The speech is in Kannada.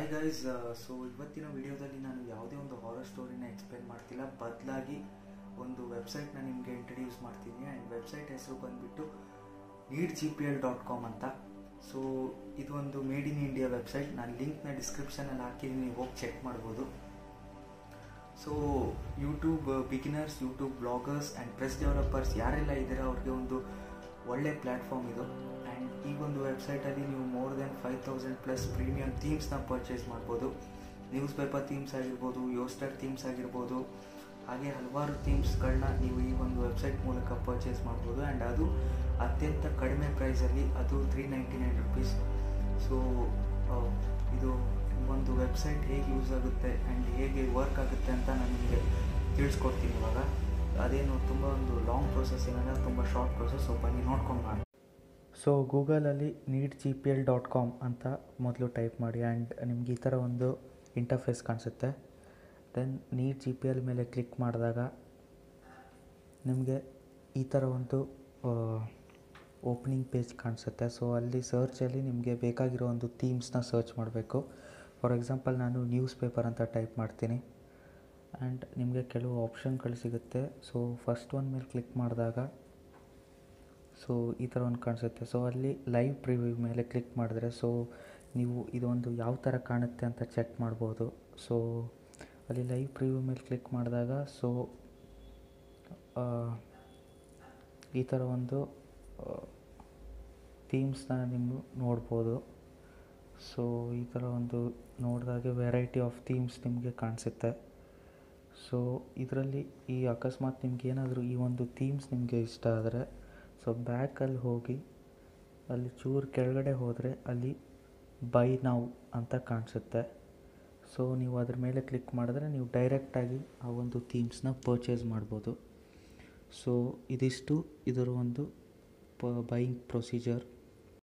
ಹಾಯ್ ಗೈಸ್ ಸೊ ಇವತ್ತಿನ ವಿಡಿಯೋದಲ್ಲಿ ನಾನು ಯಾವುದೇ ಒಂದು ಹಾರರ್ ಸ್ಟೋರಿನ ಎಕ್ಸ್ಪ್ಲೇನ್ ಮಾಡ್ತಿಲ್ಲ ಬದಲಾಗಿ ಒಂದು ವೆಬ್ಸೈಟ್ನ ನಿಮಗೆ ಇಂಟ್ರಡ್ಯೂಸ್ ಮಾಡ್ತೀನಿ ಆ್ಯಂಡ್ ವೆಬ್ಸೈಟ್ ಹೆಸರು ಬಂದುಬಿಟ್ಟು need G P L dot com ಅಂತ ಸೊ ಇದು ಒಂದು ಮೇಡ್ ಇನ್ ಇಂಡಿಯಾ ವೆಬ್ಸೈಟ್ ನಾನು ಲಿಂಕ್ನ ಡಿಸ್ಕ್ರಿಪ್ಷನಲ್ಲಿ ಹಾಕಿದ್ದೀನಿ ನೀವು ಹೋಗಿ ಚೆಕ್ ಮಾಡ್ಬೋದು so YouTube beginners YouTube bloggers and press developers ಯಾರೆಲ್ಲ ಇದ್ದೀರಾ ಅವ್ರಿಗೆ ಒಂದು ಒಳ್ಳೆ ಪ್ಲ್ಯಾಟ್ಫಾರ್ಮ್ ಇದು ಆ್ಯಂಡ್ ಈ ಒಂದು ವೆಬ್ಸೈಟಲ್ಲಿ ನೀವು more than five thousand plus premium ಥೀಮ್ಸ್ನ ಪರ್ಚೇಸ್ ಮಾಡ್ಬೋದು ನ್ಯೂಸ್ ಪೇಪರ್ ಥೀಮ್ಸ್ ಆಗಿರ್ಬೋದು ಯೋಸ್ಟರ್ ಥೀಮ್ಸ್ ಆಗಿರ್ಬೋದು ಹಾಗೆ ಹಲವಾರು ಥೀಮ್ಸ್ಗಳನ್ನ ನೀವು ಈ ಒಂದು ವೆಬ್ಸೈಟ್ ಮೂಲಕ ಪರ್ಚೇಸ್ ಮಾಡ್ಬೋದು ಆ್ಯಂಡ್ ಅದು ಅತ್ಯಂತ ಕಡಿಮೆ ಪ್ರೈಸಲ್ಲಿ ಅದು three ninety nine rupees so ಇದು ಒಂದು ವೆಬ್ಸೈಟ್ ಹೇಗೆ ಯೂಸ್ ಆಗುತ್ತೆ ಆ್ಯಂಡ್ ಹೇಗೆ ವರ್ಕ್ ಆಗುತ್ತೆ ಅಂತ ನಾನು ನಿಮಗೆ ತಿಳಿಸ್ಕೊಡ್ತೀನಿ ಇವಾಗ ಅದೇನು ತುಂಬ ಒಂದು ಲಾಂಗ್ ಪ್ರೊಸೆಸ್ ಏನಲ್ಲ ತುಂಬ ಶಾರ್ಟ್ ಪ್ರೊಸೆಸ್ ಸೊ ಬನ್ನಿ ನೋಡ್ಕೊಂಡು ಮಾಡಿ ಸೊ ಗೂಗಲಲ್ಲಿ neat G P L dot com ಅಂತ ಮೊದಲು ಟೈಪ್ ಮಾಡಿ ಆ್ಯಂಡ್ ನಿಮ್ಗೆ ಈ ಥರ ಒಂದು ಇಂಟರ್ಫೇಸ್ ಕಾಣಿಸುತ್ತೆ then neat G P L ಮೇಲೆ ಕ್ಲಿಕ್ ಮಾಡಿದಾಗ ನಿಮಗೆ ಈ ಥರ ಒಂದು ಓಪನಿಂಗ್ ಪೇಜ್ ಕಾಣಿಸುತ್ತೆ ಸೊ ಅಲ್ಲಿ ಸರ್ಚಲ್ಲಿ ನಿಮಗೆ ಬೇಕಾಗಿರೋ ಒಂದು ಥೀಮ್ಸ್ನ ಸರ್ಚ್ ಮಾಡಬೇಕು ಫಾರ್ ಎಕ್ಸಾಂಪಲ್ ನಾನು ನ್ಯೂಸ್ ಪೇಪರ್ ಅಂತ ಟೈಪ್ ಮಾಡ್ತೀನಿ ಆ್ಯಂಡ್ ನಿಮಗೆ ಕೆಲವು ಆಪ್ಷನ್ಗಳು ಸಿಗುತ್ತೆ ಸೊ ಫಸ್ಟ್ ಒನ್ ಮೇಲೆ ಕ್ಲಿಕ್ ಮಾಡಿದಾಗ ಸೊ ಈ ಥರ ಒಂದು ಕಾಣಿಸುತ್ತೆ ಸೊ ಅಲ್ಲಿ ಲೈವ್ ಪ್ರಿವ್ಯೂ ಮೇಲೆ ಕ್ಲಿಕ್ ಮಾಡಿದ್ರೆ ಸೊ ನೀವು ಇದೊಂದು ಯಾವ ಥರ ಕಾಣುತ್ತೆ ಅಂತ ಚೆಕ್ ಮಾಡ್ಬೋದು ಸೊ ಅಲ್ಲಿ ಲೈವ್ ಪ್ರಿವ್ಯೂ ಮೇಲೆ ಕ್ಲಿಕ್ ಮಾಡಿದಾಗ ಸೊ ಈ ಥರ ಒಂದು ಥೀಮ್ಸ್ನ ನೀವು ನೋಡ್ಬೋದು ಸೊ ಈ ಥರ ಒಂದು ನೋಡಿದಾಗೆ ವೆರೈಟಿ ಆಫ್ ಥೀಮ್ಸ್ ನಿಮಗೆ ಕಾಣಿಸುತ್ತೆ ಸೊ ಇದರಲ್ಲಿ ಈ ಅಕಸ್ಮಾತ್ ನಿಮ್ಗೆ ಏನಾದರೂ ಈ ಒಂದು ಥೀಮ್ಸ್ ನಿಮಗೆ ಇಷ್ಟ ಆದರೆ ಸೊ ಬ್ಯಾಕಲ್ಲಿ ಹೋಗಿ ಅಲ್ಲಿ ಚೂರು ಕೆಳಗಡೆ ಹೋದರೆ ಅಲ್ಲಿ ಬೈ ನಾವು ಅಂತ ಕಾಣಿಸುತ್ತೆ ಸೊ ನೀವು ಅದ್ರ ಮೇಲೆ ಕ್ಲಿಕ್ ಮಾಡಿದ್ರೆ ನೀವು ಡೈರೆಕ್ಟಾಗಿ ಆ ಒಂದು ಥೀಮ್ಸ್ನ ಪರ್ಚೇಸ್ ಮಾಡ್ಬೋದು ಸೊ ಇದಿಷ್ಟು ಇದರ ಒಂದು ಪ ಬೈಯಿಂಗ್ ಪ್ರೊಸೀಜರ್